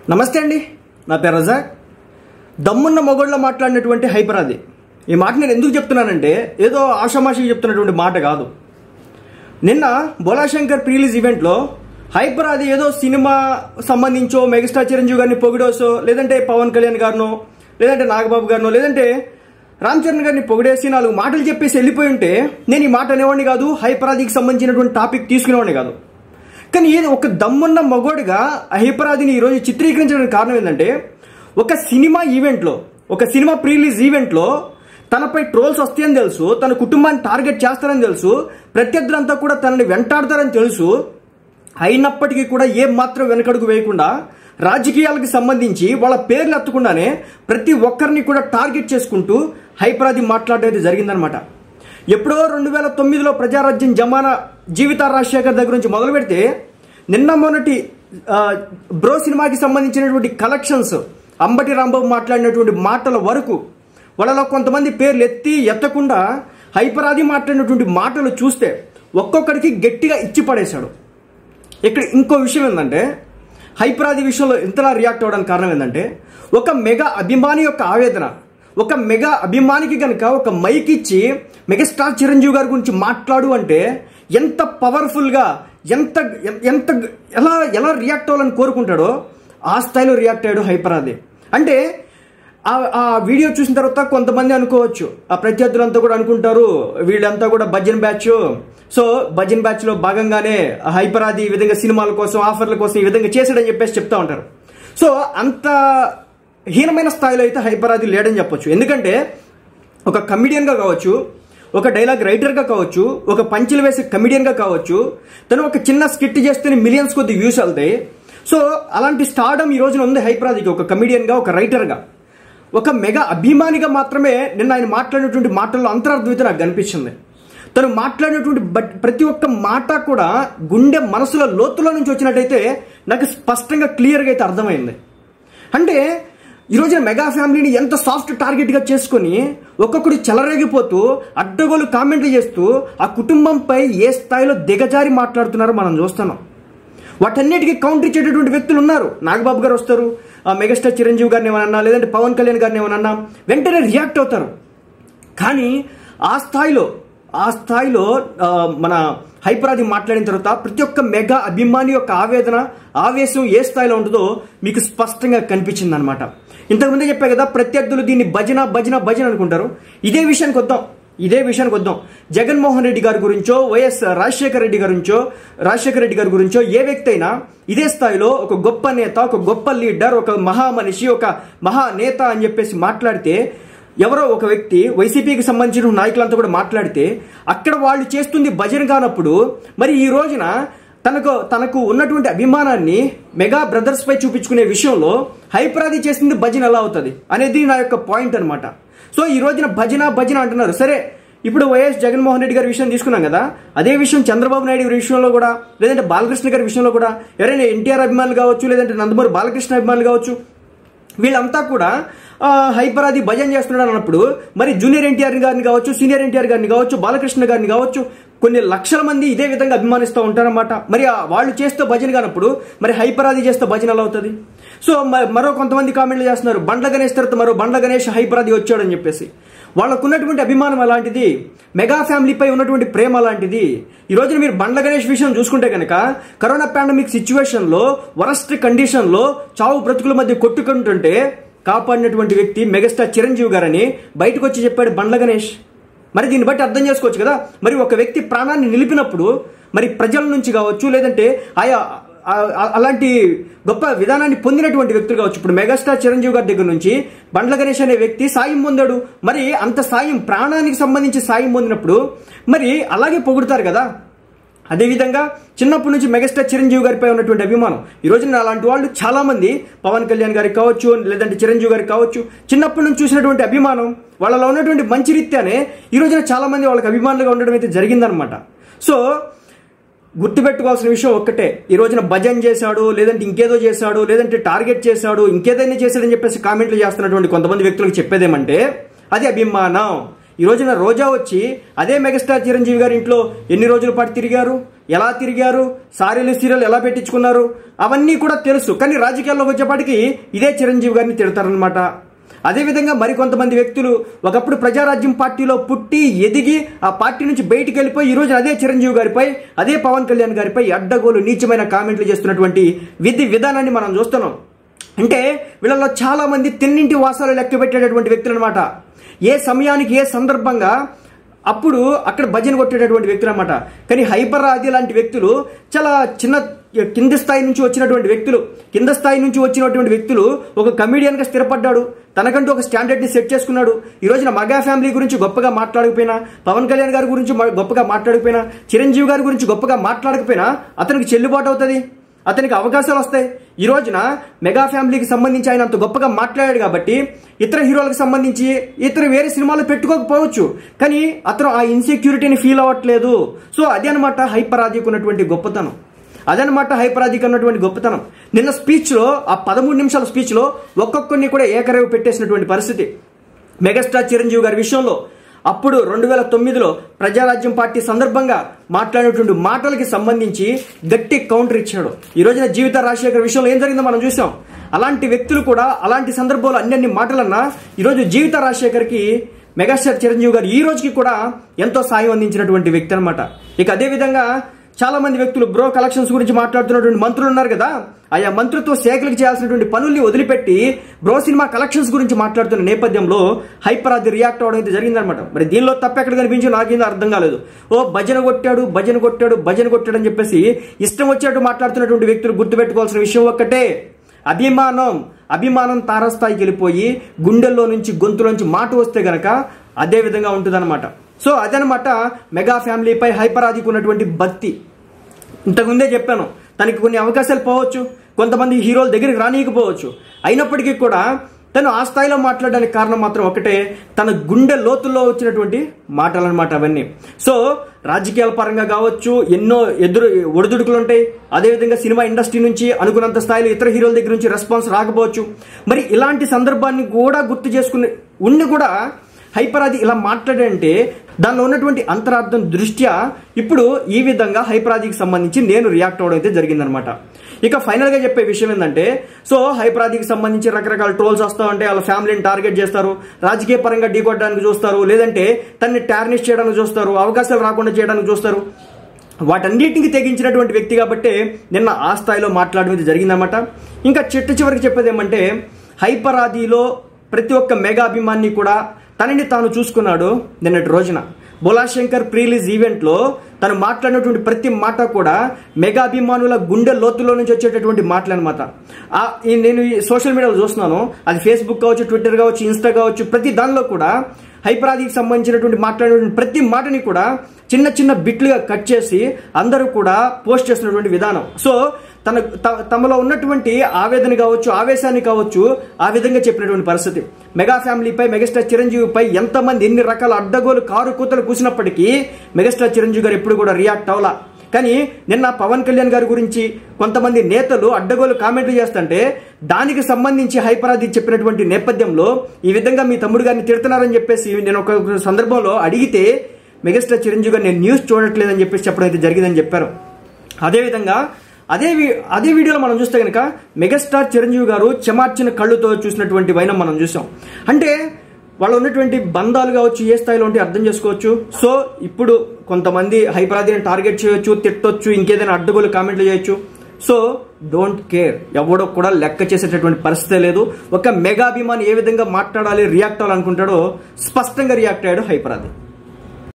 నమస్తే అండి నా పేరు రజాక్ దమ్మున్న మొగోళ్ళలో మాట్లాడినటువంటి హైపర్ అది ఈ మాట నేను ఎందుకు చెప్తున్నానంటే ఏదో ఆషామాషికి చెప్తున్నటువంటి మాట కాదు నిన్న బోలాశంకర్ ప్రీలీజ్ ఈవెంట్లో హైపర్ అది ఏదో సినిమా సంబంధించో మెగాస్టార్ చిరంజీవి గారిని పొగిడోసో లేదంటే పవన్ కళ్యాణ్ గారినో లేదంటే నాగబాబు గారినో లేదంటే రామ్ చరణ్ గారిని పొగిడేసి నాలుగు మాటలు చెప్పేసి వెళ్ళిపోయి ఉంటే నేను ఈ మాట అనేవాడిని కాదు హైపరాదికి సంబంధించినటువంటి టాపిక్ తీసుకునేవాడిని కాదు కానీ ఏది ఒక దమ్మున్న మగోడిగా హైపరాదిని ఈరోజు చిత్రీకరించడానికి కారణం ఏంటంటే ఒక సినిమా ఈవెంట్లో ఒక సినిమా ప్రీలీజ్ ఈవెంట్లో తనపై ట్రోల్స్ వస్తాయని తెలుసు తన కుటుంబాన్ని టార్గెట్ చేస్తారని తెలుసు ప్రత్యర్థులంతా కూడా తనని వెంటాడతారని తెలుసు అయినప్పటికీ కూడా ఏం మాత్రం వెనకడుగు వేయకుండా రాజకీయాలకు సంబంధించి వాళ్ళ పేర్లు ఎత్తకుండానే ప్రతి ఒక్కరిని కూడా టార్గెట్ చేసుకుంటూ హైపరాది మాట్లాడడం అయితే జరిగిందనమాట ఎప్పుడో రెండు వేల తొమ్మిదిలో ప్రజారాజ్యం జమానా జీవిత రాజశేఖర్ దగ్గర నుంచి మొదలు పెడితే నిన్న మొన్నటి ఆ, బ్రో సినిమాకి సంబంధించినటువంటి కలెక్షన్స్ అంబటి రాంబాబు మాట్లాడినటువంటి మాటల వరకు వాళ్ళలో కొంతమంది పేర్లు ఎత్తి ఎత్తకుండా హైపరాది మాట్లాడినటువంటి మాటలు చూస్తే ఒక్కొక్కడికి గట్టిగా ఇచ్చి పడేశాడు ఇక్కడ ఇంకో విషయం ఏంటంటే హైపరాది విషయంలో ఇంతలా రియాక్ట్ అవ్వడానికి కారణం ఏంటంటే ఒక మెగా అభిమాని యొక్క ఆవేదన ఒక మెగా అభిమానికి కనుక ఒక మైక్ ఇచ్చి మెగాస్టార్ చిరంజీవి గారి గురించి మాట్లాడు అంటే ఎంత పవర్ఫుల్గా ఎంత ఎంత ఎలా ఎలా రియాక్ట్ అవ్వాలని కోరుకుంటాడో ఆ స్థాయిలో రియాక్ట్ అయ్యాడు హైపరాది అంటే ఆ ఆ వీడియో చూసిన తర్వాత కొంతమంది అనుకోవచ్చు ఆ ప్రత్యర్థులంతా కూడా అనుకుంటారు వీళ్ళంతా కూడా bhajan batch so bhajan batch లో భాగంగానే హైపరాది ఈ విధంగా సినిమాల కోసం ఆఫర్ల కోసం ఈ విధంగా చేశాడని చెప్పేసి చెప్తా ఉంటారు సో అంత హీనమైన స్థాయిలో అయితే హైపరాది లేడని చెప్పొచ్చు ఎందుకంటే ఒక కమిడియన్గా కావచ్చు ఒక డైలాగ్ రైటర్గా కావచ్చు ఒక పంచులు వేసే కమిడియన్గా కావచ్చు తను ఒక చిన్న స్కిట్ చేస్తేనే మిలియన్స్ కొద్ది వ్యూస్ వెళ్తాయి సో అలాంటి స్టార్డమ్ ఈ రోజున ఉంది హైపరాదికి ఒక కమిడియన్గా ఒక రైటర్గా ఒక మెగా అభిమానిగా మాత్రమే నిన్న ఆయన మాట్లాడినటువంటి మాటల్లో అంతరార్థం అయితే నాకు కనిపించింది తను మాట్లాడినటువంటి బట్ ప్రతి ఒక్క మాట కూడా గుండె మనసుల లోతులో నుంచి వచ్చినట్టయితే నాకు స్పష్టంగా క్లియర్గా అయితే అర్థమైంది అంటే ఈరోజు మెగా ఫ్యామిలీని ఎంత సాఫ్ట్ టార్గెట్గా చేసుకొని ఒక్కొక్కడు చెలరేగిపోతూ అడ్డగోలు కామెంట్లు చేస్తూ ఆ కుటుంబంపై ఏ స్థాయిలో దిగజారి మాట్లాడుతున్నారో మనం చూస్తున్నాం వాటన్నిటికీ కౌంటర్ ఇచ్చేటటువంటి వ్యక్తులు ఉన్నారు నాగబాబు గారు వస్తారు ఆ మెగాస్టార్ చిరంజీవి గారిని ఏమన్నా లేదంటే పవన్ కళ్యాణ్ గారిని ఏమన్నా వెంటనే రియాక్ట్ అవుతారు కానీ ఆ స్థాయిలో ఆ స్థాయిలో ఆ, మన హైపరాది మాట్లాడిన తర్వాత ప్రతి ఒక్క మెగా అభిమాని యొక్క ఆవేదన ఆవేశం ఏ స్థాయిలో ఉంటుందో మీకు స్పష్టంగా కనిపించింది అనమాట ఇంతకుముందే చెప్పా కదా ప్రత్యర్థులు దీన్ని భజన భజన భజన అనుకుంటారు ఇదే విషయానికి వద్దాం ఇదే విషయానికి వద్దాం జగన్మోహన్ రెడ్డి గారి గురించో వైఎస్ రాజశేఖర రెడ్డి గారి గురించో రాజశేఖర రెడ్డి గారి గురించో ఏ వ్యక్తి అయినా ఇదే స్థాయిలో ఒక గొప్ప నేత ఒక గొప్ప లీడర్ ఒక మహామనిషి ఒక మహానేత అని చెప్పేసి మాట్లాడితే ఎవరో ఒక వ్యక్తి వైసీపీకి సంబంధించిన నాయకులంతా కూడా మాట్లాడితే అక్కడ వాళ్ళు చేస్తుంది భజన కానప్పుడు మరి ఈ రోజున తనకు తనకు ఉన్నటువంటి అభిమానాన్ని మెగా బ్రదర్స్ పై చూపించుకునే విషయంలో హైపరాది చేసింది భజన ఎలా అవుతుంది అనేది నా యొక్క పాయింట్ అనమాట సో ఈ రోజున భజన భజన అంటున్నారు సరే ఇప్పుడు వైఎస్ జగన్మోహన్ రెడ్డి గారి విషయం తీసుకున్నాం కదా అదే విషయం చంద్రబాబు నాయుడు గారి విషయంలో కూడా లేదంటే బాలకృష్ణ గారి విషయంలో కూడా ఎవరైనా ఎన్టీఆర్ అభిమానులు కావచ్చు లేదంటే నందమూరి బాలకృష్ణ అభిమానులు కావచ్చు వీళ్ళంతా కూడా ఆ, హైపరాది భజన చేస్తున్నాడు అన్నప్పుడు మరి జూనియర్ ఎన్టీఆర్ గారిని కావచ్చు సీనియర్ ఎన్టీఆర్ గారిని కావచ్చు బాలకృష్ణ గారిని కావచ్చు కొన్ని లక్షల మంది ఇదే విధంగా అభిమానిస్తూ ఉంటారన్నమాట మరి ఆ వాళ్ళు చేస్తే భజన కానప్పుడు మరి హైపరాది చేస్తే భజన ఎలా అవుతుంది సో మ- మరో కొంతమంది కామెంట్లు చేస్తున్నారు బండ్ల గణేష్ తర్వాత మరో బండ్ల గణేష్ హైపరాది వచ్చాడని చెప్పేసి వాళ్ళకున్నటువంటి అభిమానం అలాంటిది మెగా ఫ్యామిలీపై ఉన్నటువంటి ప్రేమ అలాంటిది ఈ రోజున మీరు బండ్ల గణేష్ విషయం చూసుకుంటే కనుక కరోనా పాండమిక్ సిచ్యువేషన్ లో వరస్ట్ కండిషన్ లో చావు బ్రతుకుల మధ్య కొట్టుకుంటుంటే కాపాడినటువంటి వ్యక్తి మెగాస్టార్ చిరంజీవి గారని బయటకు వచ్చి చెప్పాడు బండ్ల గణేష్ మరి దీన్ని బట్టి అర్థం చేసుకోవచ్చు కదా మరి ఒక వ్యక్తి ప్రాణాన్ని నిలిపినప్పుడు మరి ప్రజల నుంచి కావచ్చు లేదంటే ఆయా ఆ- ఆ- అలాంటి గొప్ప విధానాన్ని పొందినటువంటి వ్యక్తులు కావచ్చు ఇప్పుడు మెగాస్టార్ చిరంజీవి గారి దగ్గర నుంచి బండ్ల గణేష్ అనే వ్యక్తి సాయం పొందాడు మరి అంత సాయం ప్రాణానికి సంబంధించి సాయం పొందినప్పుడు మరి అలాగే పొగుడుతారు కదా అదేవిధంగా చిన్నప్పటి నుంచి మెగాస్టార్ చిరంజీవి గారిపై ఉన్నటువంటి అభిమానం ఈ రోజున అలాంటి వాళ్ళు చాలా మంది పవన్ కళ్యాణ్ గారికి కావచ్చు లేదంటే చిరంజీవి గారికి కావచ్చు చిన్నప్పటి నుంచి చూసినటువంటి అభిమానం వాళ్ళలో ఉన్నటువంటి మంచి రీత్యానే ఈ రోజున చాలా మంది వాళ్ళకి అభిమానులుగా ఉండడం అయితే జరిగిందనమాట సో గుర్తుపెట్టుకోవాల్సిన విషయం ఒక్కటే ఈ రోజున భజన్ చేశాడు లేదంటే ఇంకేదో చేశాడు లేదంటే టార్గెట్ చేశాడు ఇంకేదైనా చేశాడని చెప్పేసి కామెంట్లు చేస్తున్నటువంటి కొంతమంది వ్యక్తులకు చెప్పేదేమంటే అది అభిమానం ఈ రోజున రోజా వచ్చి అదే మెగాస్టార్ చిరంజీవి గారి ఇంట్లో ఎన్ని రోజుల పాటు తిరిగారు ఎలా తిరిగారు సారీలు సీరియల్ ఎలా పెట్టించుకున్నారు అవన్నీ కూడా తెలుసు కానీ రాజకీయాల్లోకి వచ్చేపాటికి ఇదే చిరంజీవి గారిని తిడతారనమాట అదేవిధంగా మరికొంతమంది వ్యక్తులు ఒకప్పుడు ప్రజారాజ్యం పార్టీలో పుట్టి ఎదిగి ఆ పార్టీ నుంచి బయటికి వెళ్ళిపోయి ఈ రోజు అదే చిరంజీవి గారిపై అదే పవన్ కళ్యాణ్ గారిపై అడ్డగోలు నీచమైన కామెంట్లు చేస్తున్నటువంటి విధి విధానాన్ని మనం చూస్తున్నాం అంటే వీళ్ళలో చాలా మంది తిన్నింటి వాసాలు లెక్క పెట్టేటటువంటి వ్యక్తులు అనమాట ఏ సమయానికి ఏ సందర్భంగా అప్పుడు అక్కడ భజన కొట్టేటటువంటి వ్యక్తులు అనమాట కానీ హైపర్ ఆది లాంటి వ్యక్తులు చాలా చిన్న కింద స్థాయి నుంచి వచ్చినటువంటి వ్యక్తులు కింద స్థాయి నుంచి వచ్చినటువంటి వ్యక్తులు ఒక కమీడియన్ గా స్థిరపడ్డాడు తనకంటూ ఒక స్టాండర్డ్ ని సెట్ చేసుకున్నాడు ఈ రోజున మగా ఫ్యామిలీ గురించి గొప్పగా మాట్లాడకపోయినా పవన్ కళ్యాణ్ గారి గురించి మ- గొప్పగా మాట్లాడకపోయినా చిరంజీవి గారి గురించి గొప్పగా మాట్లాడకపోయినా అతనికి చెల్లుబాటు అవుతుంది అతనికి అవకాశాలు వస్తాయి ఈ రోజున మెగా ఫ్యామిలీకి సంబంధించి ఆయన అంత గొప్పగా మాట్లాడాడు కాబట్టి ఇతర హీరోలకు సంబంధించి ఇతర వేరే సినిమాలు పెట్టుకోకపోవచ్చు కానీ అతను ఆ ఇన్సెక్యూరిటీని ఫీల్ అవ్వట్లేదు సో అదే అనమాట హైపర్ ఆదికి ఉన్నటువంటి గొప్పతనం అదనమాట హైపరాధిక్ అన్నటువంటి గొప్పతనం నిన్న స్పీచ్లో ఆ పదమూడు నిమిషాల స్పీచ్లో ఒక్కొక్కరిని కూడా ఏకరేవు పెట్టేసినటువంటి పరిస్థితి మెగాస్టార్ చిరంజీవి గారి విషయంలో అప్పుడు రెండు వేల తొమ్మిదిలో ప్రజారాజ్యం పార్టీ సందర్భంగా మాట్లాడినటువంటి మాటలకి సంబంధించి గట్టి కౌంటర్ ఇచ్చాడు ఈ రోజున జీవిత రాజశేఖర్ విషయంలో ఏం జరిగిందో మనం చూసాం అలాంటి వ్యక్తులు కూడా అలాంటి సందర్భంలో అన్ని మాటలన్నా ఈరోజు జీవిత రాజశేఖర్కి మెగాస్టార్ చిరంజీవి గారు ఈ రోజుకి కూడా ఎంతో సాయం అందించినటువంటి వ్యక్తి అనమాట ఇక అదే విధంగా చాలా మంది వ్యక్తులు బ్రో కలెక్షన్స్ గురించి మాట్లాడుతున్నటువంటి మంత్రులు ఉన్నారు కదా ఆయా మంత్రిత్వ శాఖలకు చేయాల్సినటువంటి పనుల్ని వదిలిపెట్టి బ్రో సినిమా కలెక్షన్స్ గురించి మాట్లాడుతున్న నేపథ్యంలో హైపర్ అది రియాక్ట్ అవడం అయితే జరిగిందనమాట మరి దీనిలో తప్పెక్కడ కనిపించి నాకేందో అర్థం కాలేదు ఓ భజన కొట్టాడు భజన కొట్టాడు భజన కొట్టాడు అని చెప్పేసి ఇష్టం వచ్చేట్టు మాట్లాడుతున్నటువంటి వ్యక్తులు గుర్తుపెట్టుకోవాల్సిన విషయం ఒక్కటే అభిమానం అభిమానం తారస్థాయికి వెళ్ళిపోయి గుండెల్లో నుంచి గొంతులోంచి మాట వస్తే గనక అదే విధంగా ఉంటుందన్నమాట సో అదనమాట మెగా ఫ్యామిలీపై హైపర్ ఆదికి ఉన్నటువంటి భక్తి ఇంతకుముందే చెప్పాను తనకి కొన్ని అవకాశాలు పోవచ్చు కొంతమంది హీరోల దగ్గరికి రానియకపోవచ్చు అయినప్పటికీ కూడా తను ఆ స్థాయిలో మాట్లాడడానికి కారణం మాత్రం ఒకటే తన గుండె లోతుల్లో వచ్చినటువంటి మాటలు అనమాట అవన్నీ సో రాజకీయాల పరంగా కావచ్చు ఎన్నో ఎదురు ఒడిదుడుకులు ఉంటాయి అదేవిధంగా సినిమా ఇండస్ట్రీ నుంచి అనుకున్నంత స్థాయిలో ఇతర హీరోల దగ్గర నుంచి రెస్పాన్స్ రాకపోవచ్చు మరి ఇలాంటి సందర్భాన్ని కూడా గుర్తు చేసుకుని ఉండి కూడా హైపర్ అది ఇలా మాట్లాడంటే దానిలో ఉన్నటువంటి అంతరార్థం దృష్ట్యా ఇప్పుడు ఈ విధంగా హైపరాదికి సంబంధించి నేను రియాక్ట్ అవడం అయితే జరిగిందనమాట ఇక ఫైనల్ గా చెప్పే విషయం ఏంటంటే సో హైపరాదికి సంబంధించి రకరకాల ట్రోల్స్ వస్తూ ఉంటే వాళ్ళ ఫ్యామిలీని టార్గెట్ చేస్తారు రాజకీయ పరంగా ఢీకొట్టడానికి చూస్తారు లేదంటే తన్ని టార్నిష్ చేయడానికి చూస్తారు అవకాశాలు రాకుండా చేయడానికి చూస్తారు వాటన్నిటికి తెగించినటువంటి వ్యక్తి కాబట్టి నిన్న ఆ స్థాయిలో మాట్లాడడం జరిగిందన్నమాట ఇంకా చిట్ట చివరికి చెప్పేది ఏమంటే హైపర్ ఆదిలో ప్రతి ఒక్క మెగా అభిమాన్ని కూడా తనని తాను చూసుకున్నాడు నిన్నటి రోజున బోలాశంకర్ ప్రీలీజ్ ఈవెంట్లో తను మాట్లాడినటువంటి ప్రతి మాట కూడా మెగా అభిమానుల గుండె లోతులో నుంచి వచ్చేటటువంటి మాటలు అనమాట నేను ఈ సోషల్ మీడియాలో చూస్తున్నాను అది ఫేస్బుక్ కావచ్చు ట్విట్టర్ కావచ్చు ఇన్స్టా కావచ్చు ప్రతి దానిలో కూడా హైపరాదికి సంబంధించినటువంటి మాట్లాడినటువంటి ప్రతి మాటని కూడా చిన్న చిన్న బిట్లుగా కట్ చేసి అందరూ కూడా పోస్ట్ చేస్తున్నటువంటి విధానం సో తన త- తమలో ఉన్నటువంటి ఆవేదన కావచ్చు ఆవేశాన్ని కావచ్చు ఆ విధంగా చెప్పినటువంటి పరిస్థితి మెగా ఫ్యామిలీపై మెగాస్టార్ చిరంజీవిపై ఎంతమంది ఎన్ని రకాల అడ్డగోలు కారు కూతలు కూసినప్పటికీ మెగాస్టార్ చిరంజీవి గారు ఎప్పుడు కూడా రియాక్ట్ అవ్వాల కానీ నిన్న పవన్ కళ్యాణ్ గారి గురించి కొంతమంది నేతలు అడ్డగోలు కామెంట్లు చేస్తుంటే దానికి సంబంధించి హైపరాది చెప్పినటువంటి నేపథ్యంలో ఈ విధంగా మీ తమ్ముడు గారిని తిడుతున్నారని చెప్పేసి నేను ఒక ఒక సందర్భంలో అడిగితే మెగాస్టార్ చిరంజీవి గారు నేను న్యూస్ చూడట్లేదని చెప్పేసి చెప్పడం అయితే జరిగిందని చెప్పారు అదేవిధంగా అదే వీ- అదే వీడియోలో మనం చూస్తే కనుక మెగాస్టార్ చిరంజీవి గారు చెమార్చిన కళ్ళుతో చూసినటువంటి వైనం మనం చూసాం అంటే వాళ్ళు ఉన్నటువంటి బంధాలు కావచ్చు ఏ స్థాయిలో ఉంటే అర్థం చేసుకోవచ్చు సో ఇప్పుడు కొంతమంది హైపరాదిని టార్గెట్ చేయొచ్చు తిట్టొచ్చు ఇంకేదైనా అడ్డగోలు కామెంట్లు చేయొచ్చు సో డోంట్ కేర్ ఎవడో కూడా లెక్క చేసేటటువంటి పరిస్థితే లేదు ఒక మెగా అభిమాని ఏ విధంగా మాట్లాడాలి రియాక్ట్ అవ్వాలనుకుంటాడో స్పష్టంగా రియాక్ట్ అయ్యాడు హైపరాది